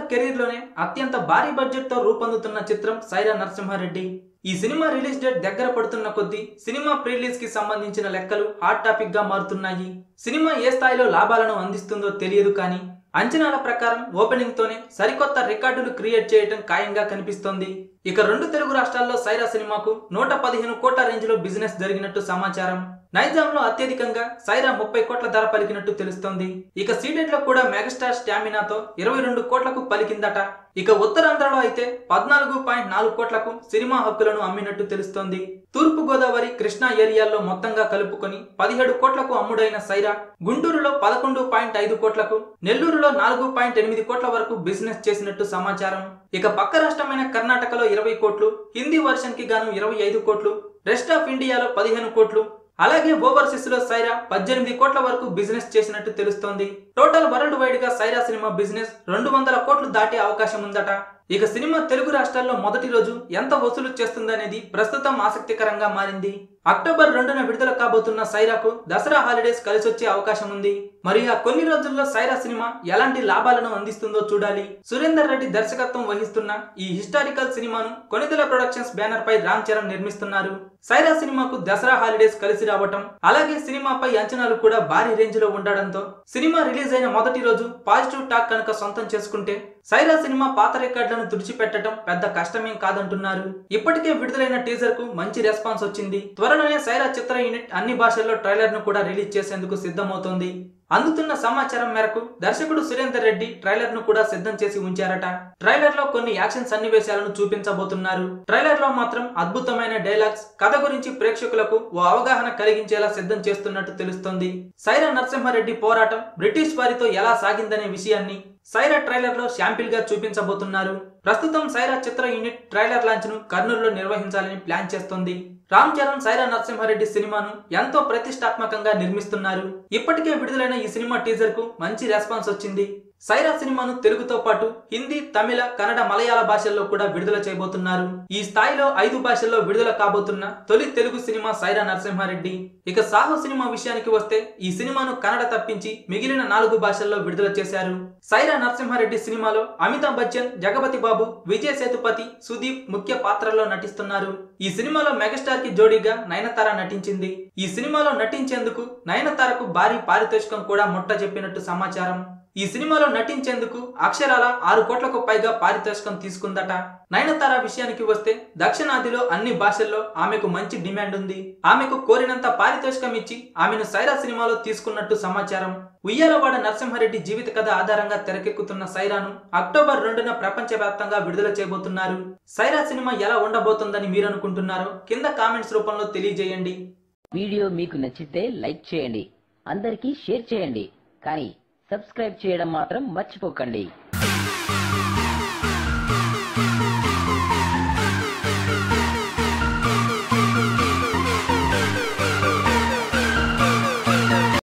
career లోనే అత్యంత భారీ బడ్జెట్ తో రూపొందుతున్న చిత్రం సైరా నరసింహారెడ్డి ఈ సినిమా రిలీజ్ డేట్ దగ్గర పడుతున్న కొద్దీ సినిమా ప్రీలీజ్ కి సంబంధించిన లెక్కలు హాట్ టాపిక్ గా మారుతున్నాయి సినిమా ఏ స్థాయిలో లాభాలను అందిస్తుందో తెలియదు కానీ అంచనాల ప్రకారం ఓపెనింగ్ తోనే సరికొత్త రికార్డులు క్రియేట్ చేయడం ఖాయంగా కనిపిస్తోంది ఇక రెండు తెలుగు రాష్ట్రాల్లో సైరా సినిమాకు నూట పదిహేను కోట్ల రేంజ్ లో బిజినెస్ జరిగినట్టు సమాచారం నైజాంలో అత్యధికంగా సైరా ముప్పై కోట్ల ధర పలికినట్టు తెలుస్తోంది ఇక సీడెడ్ లో కూడా మెగాస్టార్ స్టామినాతో ఇరవై రెండు కోట్లకు పలికిందట ఇక ఉత్తరాంధ్రలో అయితే పద్నాలుగు పాయింట్ నాలుగు కోట్లకు సినిమా హక్కులను అమ్మినట్టు తెలుస్తోంది తూర్పు గోదావరి కృష్ణా ఏరియాల్లో మొత్తంగా కలుపుకొని పదిహేడు కోట్లకు అమ్ముడైన సైరా గుంటూరులో పదకొండు పాయింట్ ఐదు కోట్లకు నెల్లూరులో నాలుగు పాయింట్ ఎనిమిది కోట్ల వరకు బిజినెస్ చేసినట్టు సమాచారం ఇక పక్క రాష్ట్రమైన కర్ణాటకలో ఇరవై కోట్లు హిందీ వర్షన్ కి గాను ఇరవై ఐదు కోట్లు రెస్ట్ ఆఫ్ ఇండియాలో పదిహేను కోట్లు అలాగే ఓవర్సీస్ లో సైరా పద్దెనిమిది కోట్ల వరకు బిజినెస్ చేసినట్టు తెలుస్తోంది టోటల్ వరల్డ్ వైడ్ గా సైరా సినిమా బిజినెస్ రెండు వందల కోట్లు దాటే అవకాశం ఉందట ఇక సినిమా తెలుగు రాష్ట్రాల్లో మొదటి రోజు ఎంత వసూలు చేస్తుందనేది ప్రస్తుతం ఆసక్తికరంగా మారింది అక్టోబర్ రెండున విడుదల కాబోతున్న సైరాకు దసరా హాలిడేస్ కలిసొచ్చే అవకాశం ఉంది మరి ఆ కొన్ని రోజుల్లో సైరా సినిమా ఎలాంటి లాభాలను అందిస్తుందో చూడాలి సురేందర్ రెడ్డి దర్శకత్వం వహిస్తున్న ఈ హిస్టారికల్ సినిమాను కొనిదెల ప్రొడక్షన్స్ బ్యానర్ పై రామ్ చరణ్ నిర్మిస్తున్నారు సైరా సినిమాకు దసరా హాలిడేస్ కలిసి రావటం అలాగే సినిమాపై అంచనాలు కూడా భారీ రేంజ్ లో ఉండడంతో సినిమా రిలీజ్ అయిన మొదటి రోజు పాజిటివ్ టాక్ కనుక సొంతం చేసుకుంటే సైరా సినిమా పాత రికార్డులను తుడిచిపెట్టడం పెద్ద కష్టమేం కాదంటున్నారు ఇప్పటికే విడుదలైన టీజర్ కు మంచి రెస్పాన్స్ వచ్చింది త్వరలోనే సైరా చిత్ర యూనిట్ అన్ని భాషల్లో ట్రైలర్ ను కూడా రిలీజ్ చేసేందుకు సిద్ధమవుతోంది అందుతున్న సమాచారం మేరకు దర్శకుడు సురేందర్ రెడ్డి ట్రైలర్ ను కూడా సిద్ధం చేసి ఉంచారట ట్రైలర్ లో కొన్ని యాక్షన్ సన్నివేశాలను చూపించబోతున్నారు ట్రైలర్ లో మాత్రం అద్భుతమైన డైలాగ్స్ కథ గురించి ప్రేక్షకులకు ఓ అవగాహన కలిగించేలా సిద్ధం చేస్తున్నట్టు తెలుస్తోంది సైరా నరసింహారెడ్డి పోరాటం బ్రిటిష్ వారితో ఎలా సాగిందనే విషయాన్ని సైరా ట్రైలర్ లో శాంపిల్ గా చూపించబోతున్నారు ప్రస్తుతం సైరా చిత్ర యూనిట్ ట్రైలర్ లాంచ్ ను కర్నూలులో నిర్వహించాలని ప్లాన్ చేస్తోంది రామ్ చరణ్ సైరా నరసింహారెడ్డి సినిమాను ఎంతో ప్రతిష్టాత్మకంగా నిర్మిస్తున్నారు ఇప్పటికే విడుదలైన ఈ సినిమా టీజర్ కు మంచి రెస్పాన్స్ వచ్చింది సైరా సినిమాను తెలుగుతో పాటు హిందీ తమిళ కన్నడ మలయాళ భాషల్లో కూడా విడుదల చేయబోతున్నారు ఈ స్థాయిలో ఐదు భాషల్లో విడుదల కాబోతున్న తొలి తెలుగు సినిమా సైరా నరసింహారెడ్డి ఇక సాహో సినిమా విషయానికి వస్తే ఈ సినిమాను కన్నడ తప్పించి మిగిలిన నాలుగు భాషల్లో విడుదల చేశారు సైరా నరసింహారెడ్డి సినిమాలో అమితాబ్ బచ్చన్ జగపతి బాబు విజయ్ సేతుపతి సుదీప్ ముఖ్య పాత్రల్లో నటిస్తున్నారు ఈ సినిమాలో మెగాస్టార్ కి జోడీగా నయనతార నటించింది ఈ సినిమాలో నటించేందుకు నయనతారకు భారీ పారితోషికం కూడా ముట్ట చెప్పినట్టు సమాచారం ఈ సినిమాలో నటించేందుకు అక్షరాల ఆరు కోట్లకు పైగా పారితోషికం తీసుకుందట నయనతార విషయానికి వస్తే దక్షిణాదిలో అన్ని భాషల్లో ఆమెకు మంచి డిమాండ్ ఉంది ఆమెకు కోరినంత పారితోషికం ఇచ్చి ఆమెను సైరా సినిమాలో తీసుకున్నట్టు సమాచారం ఉయ్యాలవాడ నరసింహారెడ్డి జీవిత కథ ఆధారంగా తెరకెక్కుతున్న సైరాను అక్టోబర్ రెండున ప్రపంచవ్యాప్తంగా విడుదల చేయబోతున్నారు సైరా సినిమా ఎలా ఉండబోతోందని మీరు అనుకుంటున్నారో కింద కామెంట్స్ రూపంలో తెలియజేయండి వీడియో మీకు నచ్చితే లైక్ చేయండి అందరికీ షేర్ చేయండి కానీ సబ్స్క్రైబ్ చేయడం మాత్రం మర్చిపోకండి